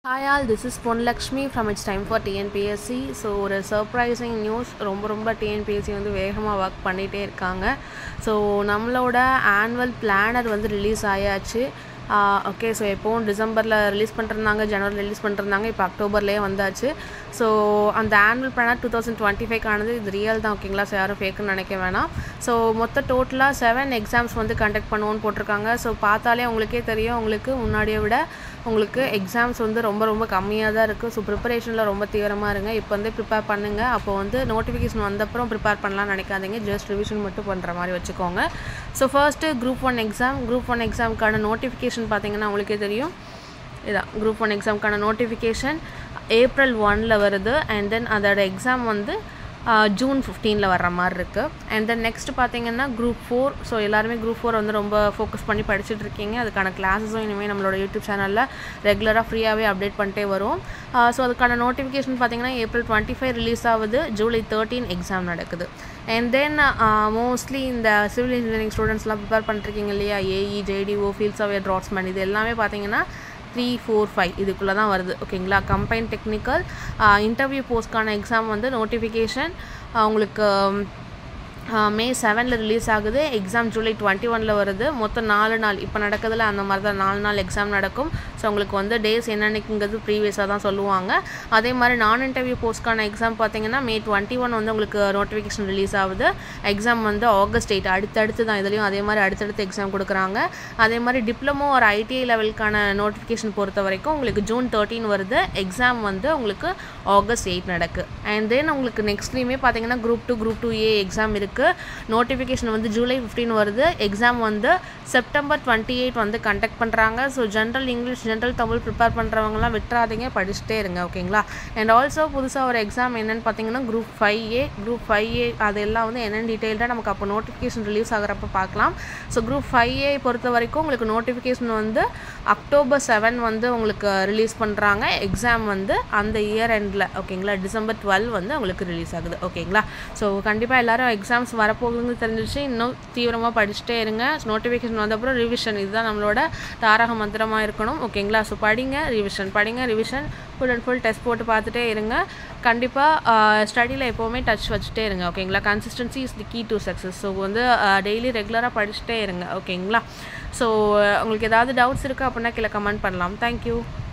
Hi all, this is Ponlakshmi from It's Time for TNPSC. So ஒரு surprising news ரொம்ப ரொம்ப TNPSC வந்து வேகமாக ஒர்க் பண்ணிகிட்டே இருக்காங்க ஸோ நம்மளோட ஆனுவல் பிளானர் வந்து ரிலீஸ் ஆயாச்சு ஓகே ஸோ எப்போவும் டிசம்பரில் ரிலீஸ் பண்ணிருந்தாங்க ஜனவரியில் ரிலீஸ் பண்ணிருந்தாங்க இப்போ அக்டோபர்லேயே வந்தாச்சு ஸோ அந்த annual planner two thousand twenty five ஆனது இது ரியல் தான் ஓகேங்களா ஸோ யாரும் ஃபேக்குன்னு நினைக்க வேணாம் ஸோ மொத்த டோட்டலாக செவன் எக்ஸாம்ஸ் வந்து கண்டக்ட் பண்ணுவோன்னு போட்டிருக்காங்க ஸோ பார்த்தாலே உங்களுக்கே தெரியும் உங்களுக்கு முன்னாடியை விட உங்களுக்கு எக்ஸாம்ஸ் வந்து ரொம்ப ரொம்ப கம்மியாக தான் இருக்குது ஸோ ப்ரிப்பரேஷனில் ரொம்ப தீவிரமாக இருங்க இப்போ வந்து ப்ரிப்பேர் பண்ணுங்கள் அப்போ வந்து நோட்டிஃபிகேஷன் வந்தப்புறம் ப்ரிப்பேர் பண்ணலாம்னு நினைக்காதீங்க ஜஸ்ட் ரிவிஷன் மட்டும் பண்ணுற மாதிரி வச்சுக்கோங்க so first group one exam group one எக்ஸாமுக்கான நோட்டிஃபிகேஷன் பார்த்தீங்கன்னா உங்களுக்கே தெரியும் இதான் குரூப் ஒன் எக்ஸாமுக்கான நோட்டிஃபிகேஷன் ஏப்ரல் ஒனில் வருது அண்ட் தென் அதோட எக்ஸாம் வந்து ஜூன் ஃபிஃப்டீனில் வர்ற மாதிரி இருக்குது அண்ட் தென் நெக்ஸ்ட் பார்த்தீங்கன்னா குரூப் ஃபோர் ஸோ எல்லாருமே குரூப் ஃபோர் வந்து ரொம்ப ஃபோக்கஸ் பண்ணி படிச்சுட்டு இருக்கீங்க அதுக்கான கிளாஸஸும் இனிமேல் நம்மளோட யூடியூப் சேனலில் ரெகுலராக ஃப்ரீயாகவே அப்டேட் பண்ணிட்டே வரும் ஸோ அதுக்கான நோட்டிஃபிகேஷன் பார்த்தீங்கன்னா ஏப்ரல் டுவெண்ட்டி ஃபைவ் ரிலீஸ் ஆகுது ஜூலை தேர்ட்டீன் எக்ஸாம் நடக்குது அண்ட் தென் மோஸ்ட்லி இந்த சிவில் இன்ஜினியரிங் ஸ்டூடெண்ட்ஸ்லாம் ப்ரிப்பேர் பண்ணிருக்கீங்க இல்லையா AE JDO fields of draughtsman இது எல்லாமே பார்த்தீங்கன்னா த்ரீ ஃபோர் ஃபைவ் இதுக்குள்ளே தான் வருது ஓகேங்களா கம்பைன் டெக்னிக்கல் இன்டர்வியூ போஸ்ட்கான எக்ஸாம் வந்து நோட்டிஃபிகேஷன் உங்களுக்கு மே செவனில் ரிலீஸ் ஆகுது எக்ஸாம் ஜூலை டுவெண்ட்டி ஒனில் வருது மொத்தம் நாலு நாள் இப்போ நடக்கிறதுல அந்த மாதிரி தான் நாலு நாள் எக்ஸாம் நடக்கும் ஸோ உங்களுக்கு வந்து டேஸ் என்னென்னக்குங்கிறது ப்ரீவியஸாக தான் சொல்லுவாங்க அதே மாதிரி நான் இன்டர்வியூ போஸ்ட்கான எக்ஸாம் பார்த்தீங்கன்னா மே டுவெண்ட்டி ஒன் வந்து உங்களுக்கு நோட்டிஃபிகேஷன் ரிலீஸ் ஆகுது எக்ஸாம் வந்து ஆகஸ்ட் எயிட் அடுத்தடுத்து தான் இதுலேயும் அதே மாதிரி அடுத்தடுத்து எக்ஸாம் கொடுக்குறாங்க அதே மாதிரி டிப்ளமோ ஒரு ஐடிஐ லெவலுக்கான நோட்டிஃபிகேஷன் பொறுத்த வரைக்கும் உங்களுக்கு ஜூன் தேர்ட்டின் வருது எக்ஸாம் வந்து உங்களுக்கு ஆகஸ்ட் எயிட் நடக்கு அண்ட் தென் உங்களுக்கு நெக்ஸ்ட்லேயுமே பார்த்தீங்கன்னா group two group two A exam இருக்குது இருக்குது நோட்டிஃபிகேஷன் வந்து ஜூலை ஃபிஃப்டீன் வருது எக்ஸாம் வந்து செப்டம்பர் டுவெண்ட்டி எயிட் வந்து கண்டக்ட் பண்ணுறாங்க so general English general Tamil prepare பண்ணுறவங்கலாம் விட்டுறாதீங்க படிச்சுட்டே இருங்க ஓகேங்களா அண்ட் ஆல்சோ புதுசாக ஒரு எக்ஸாம் என்னென்னு பார்த்தீங்கன்னா group five A group five A அதெல்லாம் வந்து என்னென்னு டீட்டெயில்டாக நமக்கு அப்போ நோட்டிஃபிகேஷன் ரிலீஸ் ஆகிறப்ப பார்க்கலாம் ஸோ குரூப் ஃபைவ் ஏ பொறுத்த வரைக்கும் உங்களுக்கு நோட்டிஃபிகேஷன் வந்து அக்டோபர் செவன் வந்து உங்களுக்கு ரிலீஸ் பண்ணுறாங்க எக்ஸாம் வந்து அந்த இயர் எண்டில் ஓகேங்களா டிசம்பர் டுவெல் வந்து உங்களுக்கு ரிலீஸ் ஆகுது ஓகேங்களா ஸோ கண்டிப்பாக எல்லோரும் எக்ஸாம்ஸ் வரப்போகுதுன்னு தெரிஞ்சிச்சு இன்னும் தீவிரமாக படிச்சுட்டே இருங்க நோட்டிஃபிகேஷன் வந்தப்பறம் ரிவிஷன் இதுதான் நம்மளோட தாரக மந்திரமாக இருக்கணும் ஓகேங்களா ஸோ படிங்க ரிவிஷன் படிங்க revision full and full test போட்டு பார்த்துட்டே இருங்க கண்டிப்பாக ஸ்டடியில் எப்போவுமே டச் வச்சுட்டே இருங்க ஓகேங்களா consistency is the key to success so வந்து டெய்லி ரெகுலராக படிச்சுட்டே இருங்க ஓகேங்களா ஸோ உங்களுக்கு ஏதாவது டவுட்ஸ் இருக்குது அப்படின்னா கீழே கமெண்ட் பண்ணலாம் தேங்க்யூ